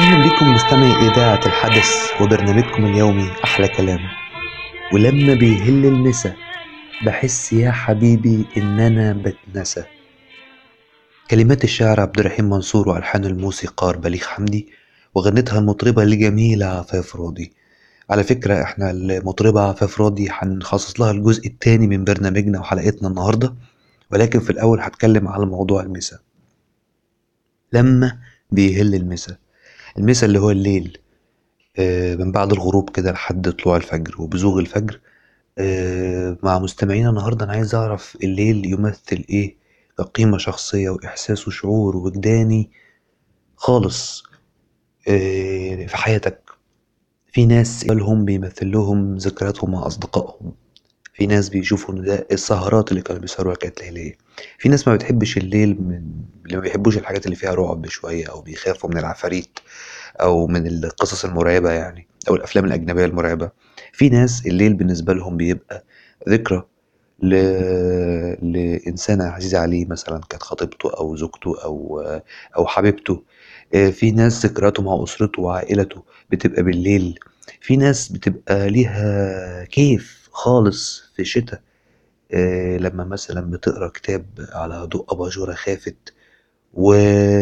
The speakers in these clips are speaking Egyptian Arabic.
أهلا بكم مستمعي إذاعة الحدث وبرنامجكم اليومي أحلى كلام ولما بيهل المسا بحس يا حبيبي إن أنا بتنسى كلمات الشاعر عبد الرحيم منصور وألحان الموسيقار بليغ حمدي وغنتها المطربة الجميلة عفاف راضي على فكرة احنا المطربة عفاف راضي هنخصص لها الجزء التاني من برنامجنا وحلقتنا النهاردة ولكن في الأول هتكلم على موضوع المسا لما بيهل المسا المسا اللي هو الليل آه، من بعد الغروب كده لحد طلوع الفجر وبزوغ الفجر آه، مع مستمعينا النهاردة أنا عايز أعرف الليل يمثل إيه كقيمة شخصية وإحساس وشعور وجداني خالص آه، في حياتك في ناس لهم بيمثل لهم ذكرياتهم مع أصدقائهم في ناس بيشوفوا إن ده السهرات اللي كانوا بيسهروها كانت ليلية في ناس ما بتحبش الليل من اللي ما بيحبوش الحاجات اللي فيها رعب شوية أو بيخافوا من العفاريت أو من القصص المرعبة يعني أو الأفلام الأجنبية المرعبة في ناس الليل بالنسبة لهم بيبقى ذكرى ل... لإنسانة عزيزة عليه مثلا كانت خطيبته أو زوجته أو أو حبيبته آه، في ناس ذكرياته مع أسرته وعائلته بتبقى بالليل في ناس بتبقى ليها كيف خالص في الشتا آه، لما مثلا بتقرا كتاب على ضوء أباجورة خافت و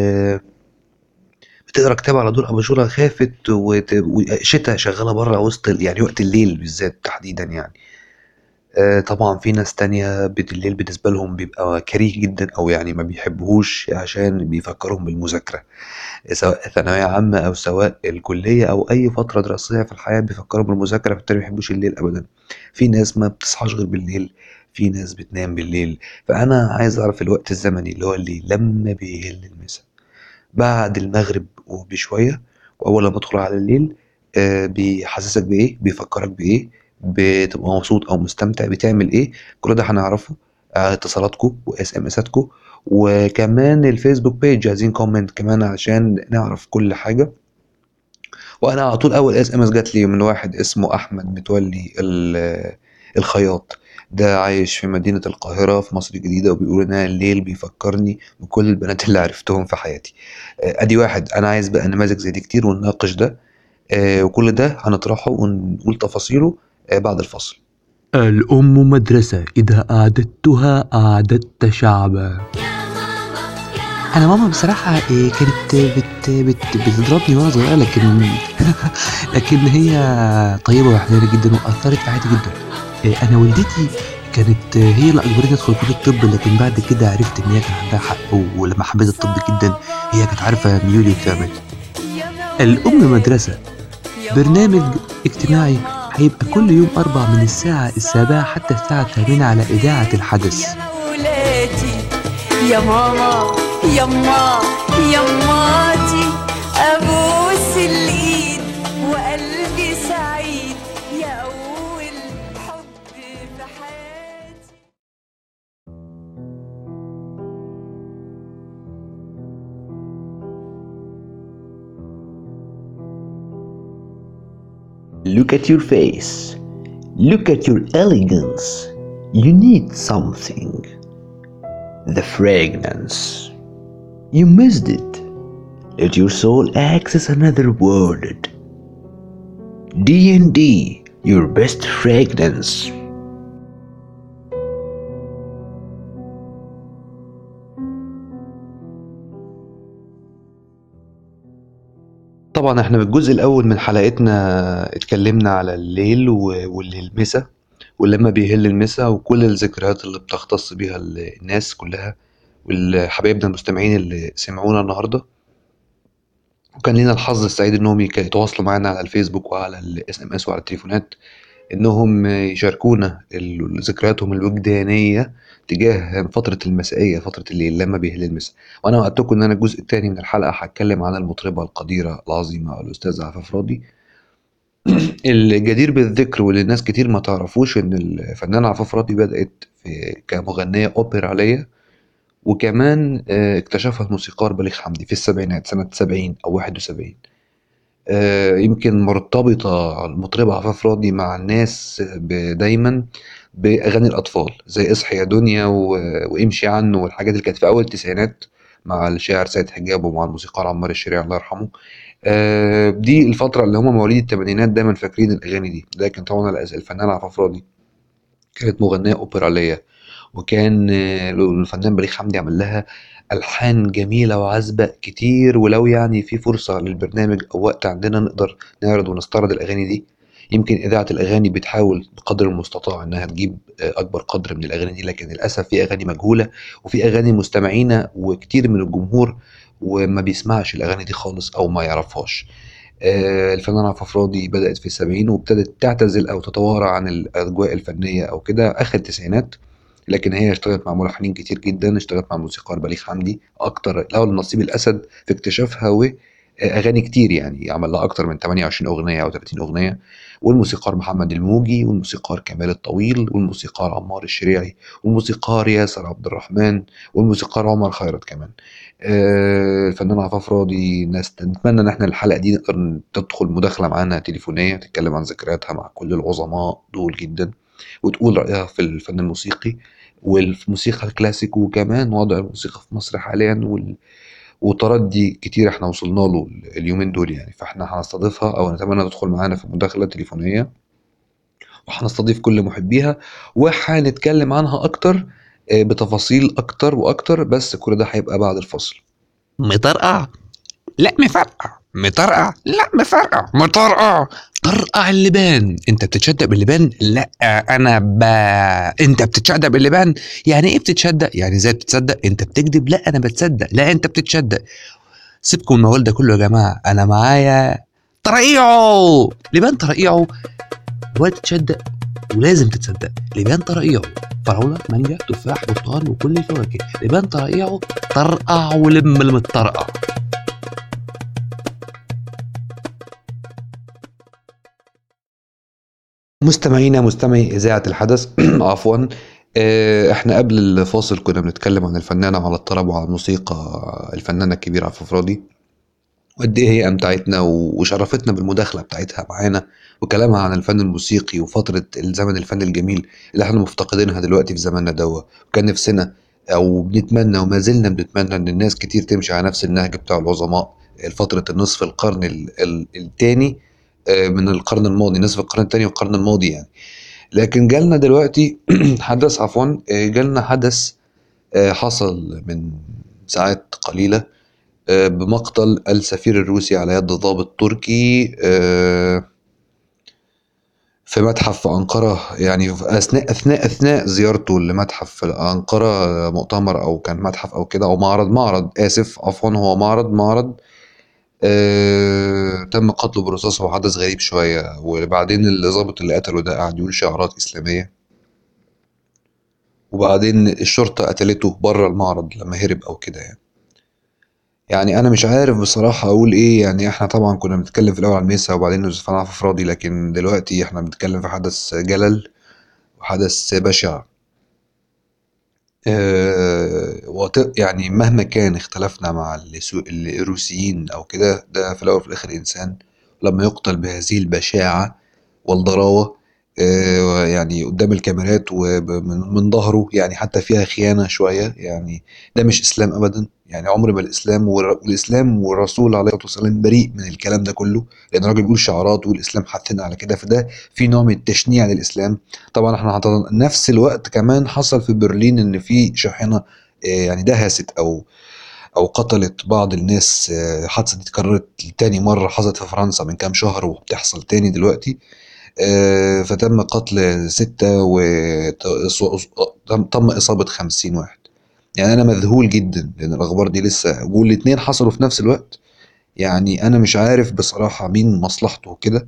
بتقرا كتاب على ضوء أباجورة خافت وت... وشتا شغالة بره وسط ال- يعني وقت الليل بالذات تحديدا يعني آه، طبعا في ناس تانية بالليل بالنسبة لهم بيبقى كريه جدا أو يعني ما بيحبوهوش عشان بيفكرهم بالمذاكرة سواء ثانوية عامة أو سواء الكلية أو أي فترة دراسية في الحياة بيفكروا بالمذاكرة فبالتالي ما بيحبوش الليل أبدا في ناس ما بتصحاش غير بالليل في ناس بتنام بالليل فأنا عايز أعرف الوقت الزمني اللي هو الليل لما بيهل المسا بعد المغرب وبشوية وأول لما تدخل على الليل آه، بيحسسك بإيه بيفكرك بإيه بتبقى مبسوط أو مستمتع بتعمل إيه كل ده هنعرفه على اتصالاتكم واس ام اساتكم وكمان الفيسبوك بيج عايزين كومنت كمان عشان نعرف كل حاجة وانا على طول اول اس ام اس جات لي من واحد اسمه احمد متولي ال- الخياط ده عايش في مدينة القاهرة في مصر الجديدة وبيقول إن أنا الليل بيفكرني بكل البنات اللي عرفتهم في حياتي آه، أدي واحد أنا عايز بقى نماذج زي دي كتير ونناقش ده آه، وكل ده هنطرحه ونقول تفاصيله آه، بعد الفصل الأم مدرسة إذا أعددتها أعددت شعبا أنا ماما بصراحة إيه، كانت بت بت بتضربني وأنا صغيرة لكن لكن هي طيبة وحنينة جدا وأثرت في حياتي جدا إيه، أنا والدتي كانت هي اللي أجبرتني أدخل كلية الطب لكن بعد كده عرفت إن هي كان عندها حق ولما حبيت الطب جدا هي كانت عارفة ميولي بتعمل الأم مدرسة برنامج اجتماعي هيبقى كل يوم أربع من الساعة السابعة حتى الساعة الثامنة على إذاعة الحدث يا مولاتي يا ماما يما يماتي ابوس الايد وقلبي سعيد يا اول حب في حياتي Look at your face. Look at your elegance. You need something. The fragrance. You missed it. Let your soul access another world. D&D, your best fragrance. طبعا احنا في الجزء الأول من حلقتنا اتكلمنا على الليل و- والمسا ولما بيهل المسا وكل الذكريات اللي بتختص بيها ال- الناس كلها والحبايبنا المستمعين اللي سمعونا النهارده وكان لينا الحظ السعيد انهم يك- يتواصلوا معانا على الفيسبوك وعلى الاس ام اس وعلى التليفونات انهم يشاركونا ال- ذكرياتهم الوجدانيه تجاه فتره المسائيه فتره الليل لما بيهل المسا وانا وعدتكم ان انا الجزء الثاني من الحلقه هتكلم عن المطربه القديره العظيمه الاستاذه عفاف راضي الجدير بالذكر واللي الناس كتير ما تعرفوش ان الفنانه عفاف راضي بدات في كمغنيه اوبراليه وكمان آه، اكتشفها الموسيقار بليغ حمدي في السبعينات سنة 70 أو 71 آه، يمكن مرتبطة المطربة عفاف راضي مع الناس ب- دايما بأغاني الأطفال زي اصحي يا دنيا و- وامشي عنه والحاجات اللي كانت في أول التسعينات مع الشاعر سيد حجاب ومع الموسيقار عمار الشريعي الله يرحمه آه، دي الفترة اللي هم مواليد الثمانينات دايما فاكرين الأغاني دي لكن طبعا الأس- الفنان عفاف راضي كانت مغنية أوبرالية وكان آه، الفنان بليغ حمدي عمل لها ألحان جميلة وعذبة كتير ولو يعني في فرصة للبرنامج أو وقت عندنا نقدر نعرض ونستعرض الأغاني دي يمكن إذاعة الأغاني بتحاول بقدر المستطاع إنها تجيب آه، أكبر قدر من الأغاني دي لكن للأسف في أغاني مجهولة وفي أغاني مستمعينا وكتير من الجمهور وما بيسمعش الأغاني دي خالص أو ما يعرفهاش آه، الفنان عفاف راضي بدأت في السبعين وابتدت تعتزل أو تتوارى عن الأجواء الفنية أو كده آخر التسعينات لكن هي اشتغلت مع ملحنين كتير جدا اشتغلت مع الموسيقار بليغ حمدي أكتر الأول نصيب الأسد في اكتشافها وأغاني كتير يعني عمل لها أكتر من 28 أغنية أو 30 أغنية والموسيقار محمد الموجي والموسيقار كمال الطويل والموسيقار عمار الشريعي والموسيقار ياسر عبد الرحمن والموسيقار عمر خيرت كمان آه، الفنان عفاف راضي ناس نتمنى ان احنا الحلقه دي نقدر تدخل مداخله معانا تليفونيه تتكلم عن ذكرياتها مع كل العظماء دول جدا وتقول رايها في الفن الموسيقي والموسيقى الكلاسيك وكمان وضع الموسيقى في مصر حاليا وال... وتردي كتير احنا وصلنا له اليومين دول يعني فاحنا هنستضيفها او نتمنى تدخل معانا في مداخله تليفونيه وهنستضيف كل محبيها وهنتكلم عنها اكتر آه، بتفاصيل اكتر واكتر بس كل ده هيبقى بعد الفصل مطرقع لا مفرقع مطرقع لا مفرقع مطرقع طرقع اللبان انت بتتشدق باللبان لا انا ب انت بتتشدق باللبان يعني ايه بتتشدق يعني ازاي بتتصدق انت بتكذب لا انا بتصدق لا انت بتتشدق سيبكم من الموال ده كله يا جماعه انا معايا طرقيعه لبان طرقيعه ولا تتصدق ولازم تتصدق لبان طرقيعه فراوله مانجا تفاح برتقال وكل الفواكه لبان طرقيعه طرقع ولم المطرقع مستمعينا مستمعي إذاعة الحدث عفوا آه، احنا قبل الفاصل كنا بنتكلم عن الفنانة على الطرب وعلى الموسيقى الفنانة الكبيرة عفاف راضي وقد ايه هي امتعتنا و- وشرفتنا بالمداخلة بتاعتها معانا وكلامها عن الفن الموسيقي وفترة الزمن الفن الجميل اللي احنا مفتقدينها دلوقتي في زماننا دوا وكان نفسنا او بنتمنى وما زلنا بنتمنى ان الناس كتير تمشي على نفس النهج بتاع العظماء فترة النصف القرن ال- ال- التاني آه، من القرن الماضي نصف القرن التاني والقرن الماضي يعني لكن جالنا دلوقتي حدث عفوا آه، جالنا حدث آه، حصل من ساعات قليلة آه، بمقتل السفير الروسي على يد ضابط تركي آه، في متحف في أنقرة يعني في أثناء أثناء أثناء زيارته لمتحف في أنقرة آه، مؤتمر أو كان متحف أو كده أو معرض معرض آسف عفوا هو معرض معرض آه، تم قتله برصاص هو حدث غريب شوية وبعدين الضابط اللي قتله ده قعد يقول شعارات إسلامية وبعدين الشرطة قتلته بره المعرض لما هرب أو كده يعني يعني أنا مش عارف بصراحة أقول إيه يعني إحنا طبعا كنا بنتكلم في الأول عن ميسا وبعدين يوسف عفاف راضي لكن دلوقتي إحنا بنتكلم في حدث جلل وحدث بشع آه، وت- يعني مهما كان اختلفنا مع السو- الروسيين او كده ده في الاول وفي الاخر انسان لما يقتل بهذه البشاعه والضراوه آه، يعني قدام الكاميرات ومن من ظهره يعني حتى فيها خيانه شويه يعني ده مش اسلام ابدا يعني عمر ما الاسلام والر- والاسلام والرسول عليه الصلاه والسلام بريء من الكلام ده كله لان الراجل بيقول شعارات والاسلام حثنا على كده فده في نوع من التشنيع للاسلام طبعا احنا حضرنا نفس الوقت كمان حصل في برلين ان في شاحنه آه، يعني دهست او او قتلت بعض الناس آه، الحادثه دي اتكررت تاني مره حصلت في فرنسا من كام شهر وبتحصل تاني دلوقتي آه، فتم قتل ستة وتم إصابة خمسين واحد يعني أنا مذهول جدا لأن الأخبار دي لسه والاتنين حصلوا في نفس الوقت يعني أنا مش عارف بصراحة مين مصلحته كده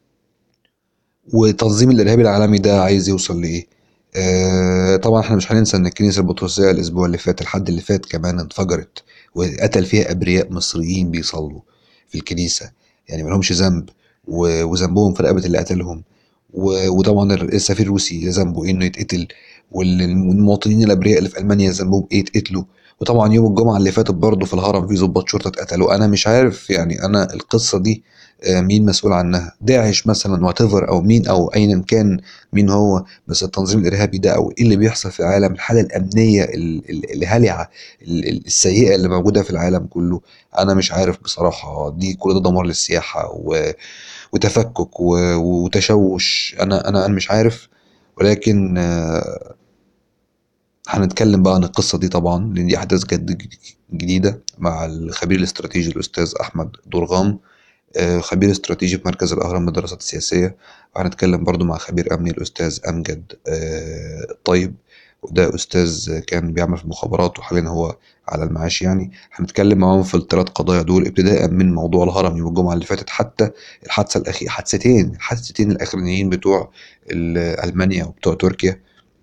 وتنظيم الارهابي العالمي ده عايز يوصل لايه آه طبعا احنا مش هننسى ان الكنيسه البطرسيه الاسبوع اللي فات الحد اللي فات كمان انفجرت وقتل فيها ابرياء مصريين بيصلوا في الكنيسه يعني ملهمش ذنب و- وذنبهم في رقبه اللي قتلهم و- وطبعا السفير الروسي ذنبه ايه انه يتقتل وال- والمواطنين الابرياء اللي في المانيا ذنبهم ايه يتقتلوا وطبعا يوم الجمعة اللي فاتت برضه في الهرم في ضباط شرطة اتقتلوا أنا مش عارف يعني أنا القصة دي آه، مين مسؤول عنها داعش مثلا وات او مين او ايا كان مين هو بس التنظيم الارهابي ده او ايه اللي بيحصل في العالم الحاله الامنيه ال- ال- الهلعه ال- ال- السيئه اللي موجوده في العالم كله انا مش عارف بصراحه دي كل ده دمار للسياحه و... وتفكك و... وتشوش انا انا انا مش عارف ولكن آه، هنتكلم بقى عن القصة دي طبعا لأن دي أحداث جد جديدة مع الخبير الاستراتيجي الأستاذ أحمد درغام آه، خبير استراتيجي في مركز الأهرام للدراسات السياسية وهنتكلم برضو مع خبير أمني الأستاذ أمجد آه، طيب وده أستاذ كان بيعمل في المخابرات وحاليا هو على المعاش يعني هنتكلم معاهم في الثلاث قضايا دول ابتداء من موضوع الهرم يوم الجمعة اللي فاتت حتى الحادثة الأخيرة حادثتين الحادثتين الأخرانيين بتوع ال- ألمانيا وبتوع تركيا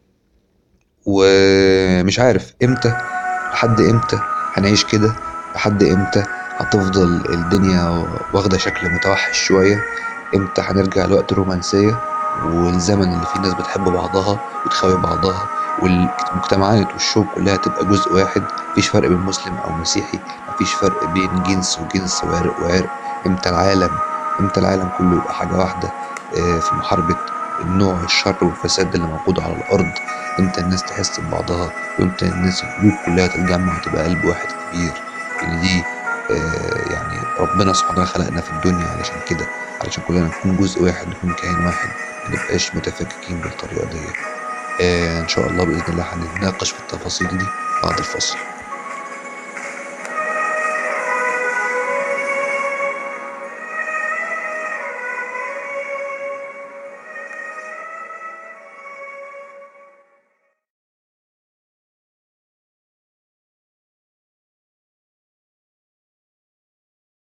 ومش عارف امتى لحد امتى هنعيش كده لحد امتى هتفضل الدنيا واخدة شكل متوحش شوية امتى هنرجع لوقت الرومانسية والزمن اللي فيه الناس بتحب بعضها وتخاوي بعضها والمجتمعات والشعوب كلها تبقى جزء واحد مفيش فرق بين مسلم او مسيحي مفيش فرق بين جنس وجنس وعرق وعرق امتى العالم امتى العالم كله يبقى حاجة واحدة آه، في محاربة النوع الشر والفساد اللي موجود على الأرض امتى الناس تحس ببعضها وامتى الناس القلوب كلها تتجمع وتبقى قلب واحد كبير لأن دي آه، يعني ربنا سبحانه وتعالى خلقنا في الدنيا علشان كده علشان كلنا نكون جزء واحد نكون كيان واحد ما نبقاش متفككين بالطريقة دي آه، إن شاء الله بإذن الله هنتناقش في التفاصيل دي بعد الفصل